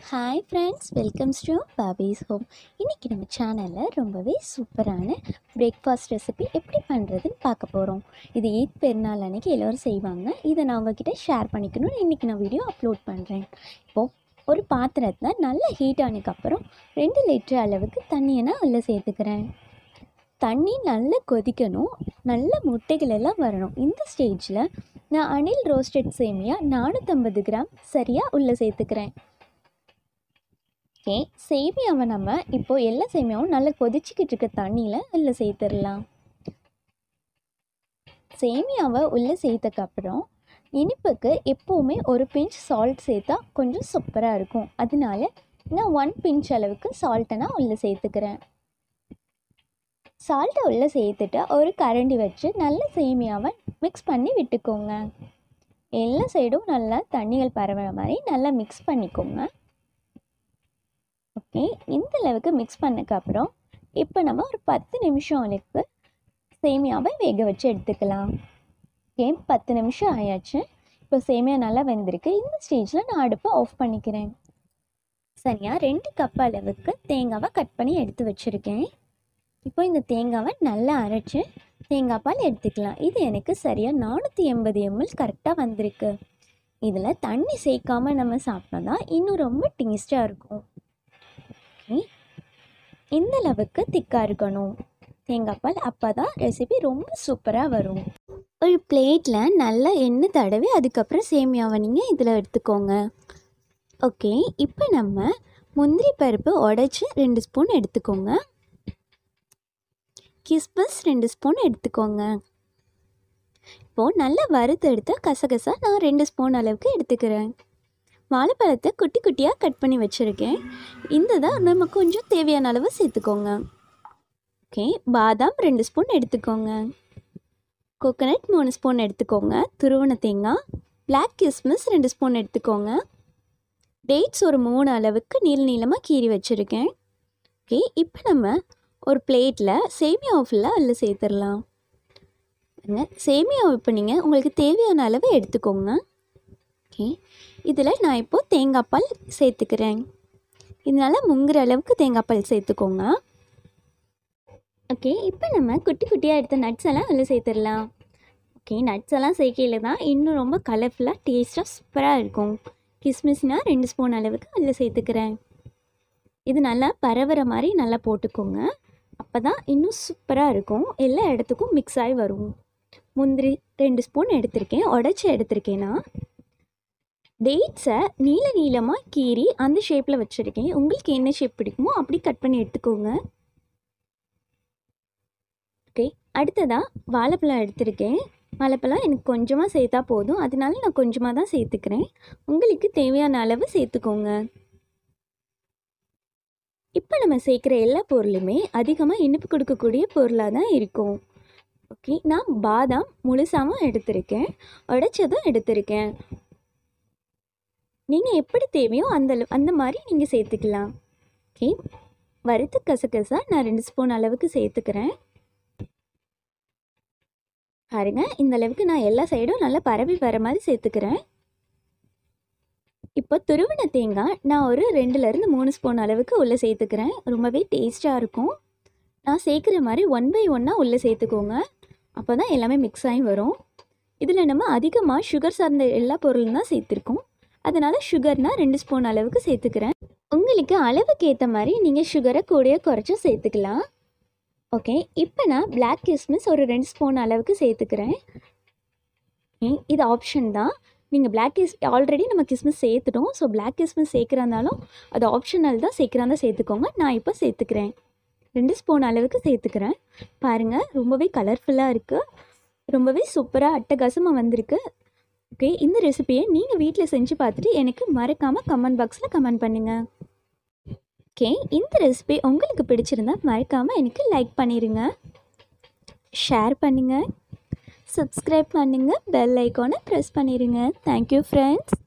hi friends welcomes to Bobby's home இன்றைக்கி நம்ம சேனலில் ரொம்பவே சூப்பரான பிரேக்ஃபாஸ்ட் ரெசிபி எப்படி பண்ணுறதுன்னு பார்க்க போகிறோம் இது ஈத் பெருநாள் அன்னைக்கு எல்லோரும் செய்வாங்க இதை நான் உங்ககிட்ட ஷேர் பண்ணிக்கணும்னு இன்றைக்கி நான் வீடியோ அப்லோட் பண்ணுறேன் இப்போது ஒரு பாத்திரத்தில் நல்லா ஹீட் ஆனதுக்கப்புறம் ரெண்டு லிட்டர் அளவுக்கு தண்ணியை நான் உள்ளே சேர்த்துக்கிறேன் தண்ணி நல்லா கொதிக்கணும் நல்ல முட்டைகள் எல்லாம் வரணும் இந்த ஸ்டேஜில் நான் அனில் ரோஸ்டட் சேமியா நானூற்றம்பது கிராம் சரியாக உள்ளே சேர்த்துக்கிறேன் ஓகே சேமியாவை நம்ம இப்போ எல்லா சேமியாவும் நல்லா கொதிச்சுக்கிட்டு இருக்க தண்ணியில் உள்ளே சேர்த்துடலாம் சேமியாவை உள்ளே சேர்த்தக்கப்புறம் இனிப்புக்கு எப்போவுமே ஒரு பிஞ்ச் சால்ட் சேர்த்தா கொஞ்சம் சூப்பராக இருக்கும் அதனால நான் ஒன் பிஞ்ச் அளவுக்கு சால்ட்டை நான் உள்ளே சேர்த்துக்கிறேன் சால்ட்டை உள்ளே சேர்த்துட்டு ஒரு கரண்டி வச்சு நல்ல சேமியாவை மிக்ஸ் பண்ணி விட்டுக்கோங்க எல்லா சைடும் நல்லா தண்ணிகள் பரவுற மாதிரி நல்லா மிக்ஸ் பண்ணிக்கோங்க ஓகே இந்த அளவுக்கு மிக்ஸ் பண்ணக்கப்புறம் இப்போ நம்ம ஒரு பத்து நிமிஷம் அளவுக்கு சேமியாவை வேக வச்சு எடுத்துக்கலாம் ஓகே பத்து நிமிஷம் ஆயாச்சு இப்போ சேமியா நல்லா வெந்திருக்கு இந்த ஸ்டேஜில் நான் அடுப்பை ஆஃப் பண்ணிக்கிறேன் சரியா ரெண்டு கப் அளவுக்கு தேங்காவை கட் பண்ணி எடுத்து வச்சுருக்கேன் இப்போ இந்த தேங்காவை நல்லா அரைச்சி தேங்காய் பால் எடுத்துக்கலாம் இது எனக்கு சரியாக நானூற்றி எண்பது எம்எல் கரெக்டாக வந்திருக்கு இதில் தண்ணி சேர்க்காம நம்ம சாப்பிட்டோம்னா இன்னும் ரொம்ப டேஸ்ட்டாக இருக்கும் ஓகே இந்த அளவுக்கு திக்காக இருக்கணும் தேங்காய் பால் அப்போ தான் ரெசிபி ரொம்ப சூப்பராக வரும் ஒரு பிளேட்டில் நல்லா எண்ணெய் தடவி அதுக்கப்புறம் சேமியாவை நீங்கள் இதில் எடுத்துக்கோங்க ஓகே இப்போ நம்ம முந்திரி பருப்பு உடச்சி ரெண்டு ஸ்பூன் எடுத்துக்கோங்க கிஸ்பஸ் ரெண்டு ஸ்பூன் எடுத்துக்கோங்க இப்போது நல்லா வறுத்து எடுத்த கசகசா நான் ரெண்டு ஸ்பூன் அளவுக்கு எடுத்துக்கிறேன் வாழைப்பழத்தை குட்டி குட்டியாக கட் பண்ணி வச்சுருக்கேன் இந்த தான் நம்ம கொஞ்சம் தேவையான அளவு சேர்த்துக்கோங்க ஓகே பாதாம் ரெண்டு ஸ்பூன் எடுத்துக்கோங்க கோகனட் மூணு ஸ்பூன் எடுத்துக்கோங்க துருவன தேங்காய் பிளாக் கிஸ்மிஸ் ரெண்டு ஸ்பூன் எடுத்துக்கோங்க டேட்ஸ் ஒரு மூணு அளவுக்கு நீள நீளமாக கீறி வச்சுருக்கேன் ஓகே இப்போ நம்ம ஒரு பிளேட்டில் சேமியாவை ஃபுல்லாக அதில் சேர்த்துடலாம் சேமியாவை இப்போ நீங்கள் உங்களுக்கு தேவையான அளவு எடுத்துக்கோங்க ஓகே இதில் நான் இப்போது தேங்காய் பால் சேர்த்துக்கிறேன் இதனால் முங்குற அளவுக்கு தேங்காய் பால் சேர்த்துக்கோங்க ஓகே இப்போ நம்ம குட்டி குட்டியாக எடுத்த நட்ஸ் எல்லாம் அதில் சேர்த்துடலாம் ஓகே நட்ஸ் எல்லாம் சேர்க்கையில் தான் இன்னும் ரொம்ப கலர்ஃபுல்லாக டேஸ்ட்டாக சூப்பராக இருக்கும் கிஸ்மிஸ்னால் ரெண்டு ஸ்பூன் அளவுக்கு அதில் சேர்த்துக்கிறேன் இது நல்லா பரவுற மாதிரி நல்லா போட்டுக்கோங்க அப்போ தான் இன்னும் சூப்பராக இருக்கும் எல்லா இடத்துக்கும் மிக்ஸ் ஆகி வரும் முந்திரி ரெண்டு ஸ்பூன் எடுத்திருக்கேன் உடச்சி எடுத்திருக்கேன்னா டேட்ஸை நீள நீளமாக கீறி அந்த ஷேப்பில் வச்சுருக்கேன் உங்களுக்கு என்ன ஷேப் பிடிக்குமோ அப்படி கட் பண்ணி எடுத்துக்கோங்க ஓகே அடுத்ததாக வாழைப்பழம் எடுத்திருக்கேன் வாழைப்பழம் எனக்கு கொஞ்சமாக சேர்த்தா போதும் அதனால நான் கொஞ்சமாக தான் சேர்த்துக்கிறேன் உங்களுக்கு தேவையான அளவு சேர்த்துக்கோங்க இப்போ நம்ம சேர்க்குற எல்லா பொருளுமே அதிகமாக இனிப்பு கொடுக்கக்கூடிய பொருளாக தான் இருக்கும் ஓகே நான் பாதாம் முழுசாகவும் எடுத்திருக்கேன் உடைச்சதும் எடுத்திருக்கேன் நீங்கள் எப்படி தேவையோ அந்த அந்த மாதிரி நீங்கள் சேர்த்துக்கலாம் ஓகே வறுத்து கசகசா நான் ரெண்டு ஸ்பூன் அளவுக்கு சேர்த்துக்கிறேன் பாருங்க இந்த அளவுக்கு நான் எல்லா சைடும் நல்லா பரவி வர மாதிரி சேர்த்துக்கிறேன் இப்போ துருவின தேங்காய் நான் ஒரு ரெண்டுலேருந்து மூணு ஸ்பூன் அளவுக்கு உள்ளே சேர்த்துக்கிறேன் ரொம்பவே டேஸ்ட்டாக இருக்கும் நான் சேர்க்குற மாதிரி ஒன் பை ஒன்னாக உள்ளே சேர்த்துக்கோங்க அப்போ தான் எல்லாமே மிக்ஸ் ஆகி வரும் இதில் நம்ம அதிகமாக சுகர் சார்ந்த எல்லா பொருளும் தான் சேர்த்துருக்கோம் அதனால் சுகர்னால் ரெண்டு ஸ்பூன் அளவுக்கு சேர்த்துக்கிறேன் உங்களுக்கு அளவுக்கு ஏற்ற மாதிரி நீங்கள் சுகரை கூடயே குறைச்சி சேர்த்துக்கலாம் ஓகே இப்போ நான் பிளாக் கிஸ்மிஸ் ஒரு ரெண்டு ஸ்பூன் அளவுக்கு சேர்த்துக்கிறேன் இது ஆப்ஷன் தான் நீங்கள் பிளாக் கிஸ் ஆல்ரெடி நம்ம கிஸ்மிஸ் சேர்த்துட்டோம் ஸோ பிளாக் கிஸ்மிஸ் சேர்க்குறதாலும் அது ஆப்ஷனல் தான் சேர்க்குறாந்தா சேர்த்துக்கோங்க நான் இப்போ சேர்த்துக்கிறேன் ரெண்டு ஸ்பூன் அளவுக்கு சேர்த்துக்கிறேன் பாருங்கள் ரொம்பவே கலர்ஃபுல்லாக இருக்குது ரொம்பவே சூப்பராக அட்டகாசமாக வந்திருக்கு ஓகே இந்த ரெசிபியை நீங்கள் வீட்டில் செஞ்சு பார்த்துட்டு எனக்கு மறக்காமல் கமெண்ட் பாக்ஸில் கமெண்ட் பண்ணுங்கள் ஓகே இந்த ரெசிபி உங்களுக்கு பிடிச்சிருந்தா மறக்காமல் எனக்கு லைக் பண்ணிடுங்க ஷேர் பண்ணுங்கள் சப்ஸ்கிரைப் பண்ணுங்கள் பெல் ஐக்கானை ப்ரெஸ் பண்ணிடுங்க தேங்க்யூ ஃப்ரெண்ட்ஸ்